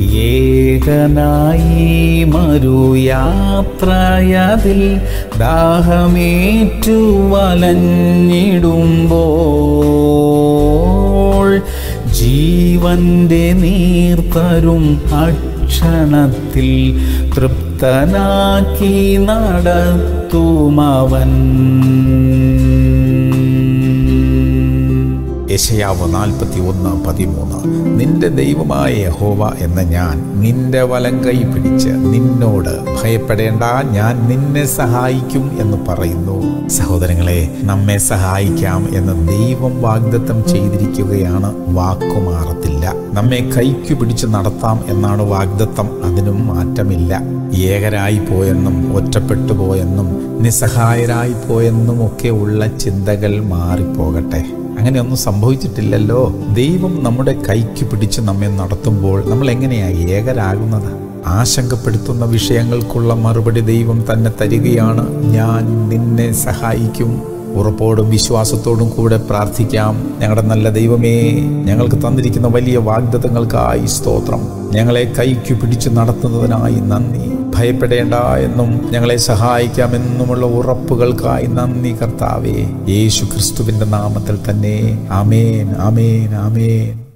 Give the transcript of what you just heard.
ഏകനായി മറുയാത്രയതിൽ ദാഹമേറ്റു വലഞ്ഞിടുമ്പോൾ ജീവന്റെ നീർത്തരും അക്ഷണത്തിൽ തൃപ്തനാക്കി നടത്തുമവൻ യശയാവ് നാൽപ്പത്തി ഒന്ന് പതിമൂന്ന് നിന്റെ ദൈവമായ യഹോവ എന്ന ഞാൻ നിന്റെ വലം കൈ പിടിച്ച് നിന്നോട് ഭയപ്പെടേണ്ട ഞാൻ നിന്നെ സഹായിക്കും എന്ന് പറയുന്നു സഹോദരങ്ങളെ നമ്മെ സഹായിക്കാം എന്ന് ദൈവം വാഗ്ദത്തം ചെയ്തിരിക്കുകയാണ് വാക്കുമാറത്തില്ല നമ്മെ കൈക്കു പിടിച്ച് നടത്താം എന്നാണ് വാഗ്ദത്തം അതിനും മാറ്റമില്ല ഏകരായി പോയെന്നും ഒറ്റപ്പെട്ടു പോയെന്നും നിസ്സഹായരായി പോയെന്നും ഒക്കെ ഉള്ള ചിന്തകൾ മാറിപ്പോകട്ടെ അങ്ങനെയൊന്നും സംഭവിച്ചിട്ടില്ലല്ലോ ദൈവം നമ്മുടെ കൈക്ക് പിടിച്ച് നമ്മെ നടത്തുമ്പോൾ നമ്മൾ എങ്ങനെയാ ഏകരാകുന്നത് ആശങ്കപ്പെടുത്തുന്ന വിഷയങ്ങൾക്കുള്ള മറുപടി ദൈവം തന്നെ തരികയാണ് ഞാൻ നിന്നെ സഹായിക്കും ഉറപ്പോടും വിശ്വാസത്തോടും കൂടെ പ്രാർത്ഥിക്കാം ഞങ്ങളുടെ നല്ല ദൈവമേ ഞങ്ങൾക്ക് തന്നിരിക്കുന്ന വലിയ വാഗ്ദത്തങ്ങൾക്കായി സ്തോത്രം ഞങ്ങളെ കൈക്കു പിടിച്ചു നടത്തുന്നതിനായി നന്ദി ഭയപ്പെടേണ്ട എന്നും ഞങ്ങളെ സഹായിക്കാമെന്നുമുള്ള ഉറപ്പുകൾക്കായി നന്ദി കർത്താവേ യേശു ക്രിസ്തുവിന്റെ നാമത്തിൽ തന്നെ ആമേൻ ആമേൻ ആമേൻ